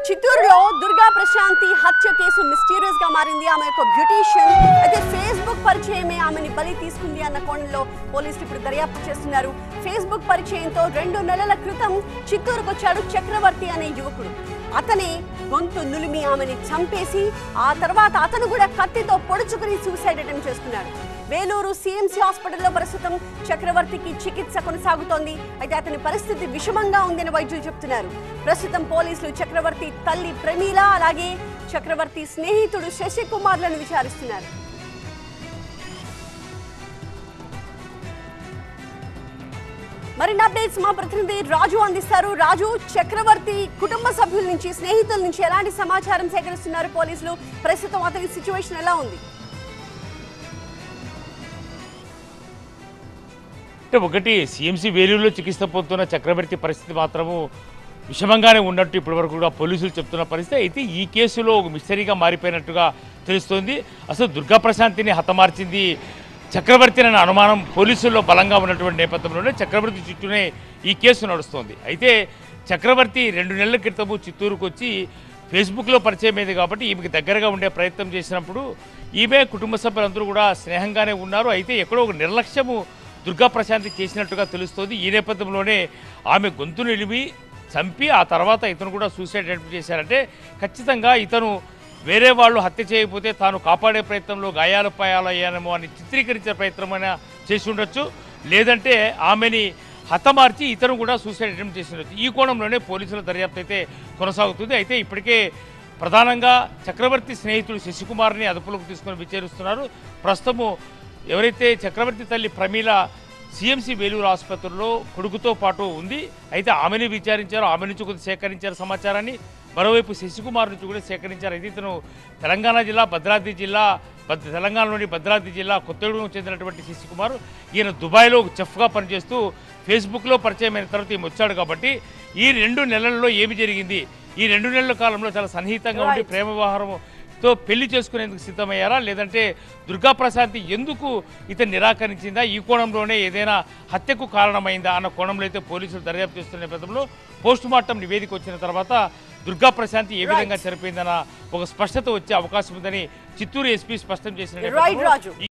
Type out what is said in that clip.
చిత్తూరులో దుర్గా ప్రశాంతి హత్య case mysterious గా మారింది ఆమె ఒక బ్యూటీషియన్ అయితే ఫేస్బుక్ పరిచయమే ఆమెని బలి తీసుకుంది అన్న కోణంలో పోలీసులు ఇప్పుడు దర్యాప్తు చేస్తున్నారు ఫేస్బుక్ పరిచయంతో రెండు నెలల క్రితం చిత్తూరుకు వచ్చాడు చక్రవర్తి అనే యువకుడు అతనే గొంతు నులిమి ఆమెని చంపేసి ఆ తర్వాత అతను కూడా కత్తితో పొడుచుకుని సూసైడ్ అటెంప్ట్ చేస్తున్నాడు వేలూరు సిఎంసి హాస్పిటల్లో ప్రస్తుతం చక్రవర్తికి చికిత్స కొనసాగుతోంది అయితే అతని పరిస్థితి విషమంగా ఉందని వైద్యులు చెప్తున్నారు ప్రస్తుతం పోలీసులు చక్రవర్తి తల్లి ప్రమీల అలాగే చక్రవర్తి స్నేహితుడు శశికుమార్లను విచారిస్తున్నారు మరిన్ని అప్డేట్స్ మా ప్రతినిధి రాజు అందిస్తారు రాజు చక్రవర్తి కుటుంబ సభ్యుల నుంచి స్నేహితుల నుంచి ఎలాంటి సమాచారం సేకరిస్తున్నారు పోలీసులు ప్రస్తుతం అతని సిచ్యువేషన్ ఎలా ఉంది అంటే ఒకటి సిఎంసి వేలూరులో చికిత్స పొందుతున్న చక్రవర్తి పరిస్థితి మాత్రము విషమంగానే ఉన్నట్టు ఇప్పటివరకు కూడా పోలీసులు చెప్తున్న పరిస్థితి అయితే ఈ కేసులో ఒక మిస్టరీగా మారిపోయినట్టుగా తెలుస్తోంది అసలు దుర్గా ప్రశాంతిని హతమార్చింది చక్రవర్తి అనే అనుమానం పోలీసుల్లో బలంగా ఉన్నటువంటి నేపథ్యంలోనే చక్రవర్తి చుట్టూనే ఈ కేసు నడుస్తోంది అయితే చక్రవర్తి రెండు నెలల క్రితము చిత్తూరుకు వచ్చి ఫేస్బుక్లో పరిచయం అయింది కాబట్టి ఈమెకి దగ్గరగా ఉండే ప్రయత్నం చేసినప్పుడు ఈమె కుటుంబ సభ్యులందరూ కూడా స్నేహంగానే ఉన్నారు అయితే ఎక్కడో ఒక నిర్లక్ష్యము దుర్గా ప్రశాంతి చేసినట్టుగా తెలుస్తోంది ఈ నేపథ్యంలోనే ఆమె గొంతు నిలిమి చంపి ఆ తర్వాత ఇతను కూడా సూసైడ్ అటెంప్ట్ చేశారంటే ఖచ్చితంగా ఇతను వేరే వాళ్ళు హత్య చేయకపోతే తాను కాపాడే ప్రయత్నంలో గాయాలు పాయాలయ్యానేమో అని చిత్రీకరించే ప్రయత్నమైనా చేసి ఉండొచ్చు లేదంటే ఆమెని హతమార్చి ఇతను కూడా సూసైడ్ అటెంప్ట్ చేసి ఉండొచ్చు ఈ కోణంలోనే పోలీసుల దర్యాప్తు అయితే కొనసాగుతుంది అయితే ఇప్పటికే ప్రధానంగా చక్రవర్తి స్నేహితుడు శశికుమార్ని అదుపులోకి తీసుకొని విచారిస్తున్నారు ప్రస్తుతము ఎవరైతే చక్రవర్తి తల్లి ప్రమీల సిఎంసి వేలూరు ఆసుపత్రిలో కొడుకుతో పాటు ఉంది అయితే ఆమెని విచారించారు ఆమె నుంచి కొంత సేకరించారు సమాచారాన్ని మరోవైపు శశికుమార్ నుంచి కూడా సేకరించారు అయితే ఇతను తెలంగాణ జిల్లా భద్రాద్రి జిల్లా భద్ర తెలంగాణలోని భద్రాద్రి జిల్లా కొత్తగూడెం చెందినటువంటి శశికుమార్ ఈయన దుబాయ్లో ఒక చెఫ్గా పనిచేస్తూ ఫేస్బుక్లో పరిచయం అయిన తర్వాత ఈమె వచ్చాడు కాబట్టి ఈ రెండు నెలల్లో ఏమి జరిగింది ఈ రెండు నెలల కాలంలో చాలా సన్నిహితంగా ఉండి Right. ప్రేమ వ్యవహారం తో పెళ్లి చేసుకునేందుకు సిద్ధమయ్యారా లేదంటే దుర్గా ప్రశాంతి ఎందుకు ఇతను నిరాకరించిందా ఈ కోణంలోనే ఏదైనా హత్యకు కారణమైందా అన్న కోణంలో అయితే పోలీసులు దర్యాప్తు చేస్తున్న నేపథ్యంలో పోస్ట్ మార్టం నివేదిక వచ్చిన తర్వాత దుర్గా ప్రశాంతి ఏ విధంగా చనిపోయిందన్న ఒక స్పష్టత వచ్చే అవకాశం ఉందని చిత్తూరు ఎస్పీ స్పష్టం చేసిన రైట్ నేపథ్యంలో రాజు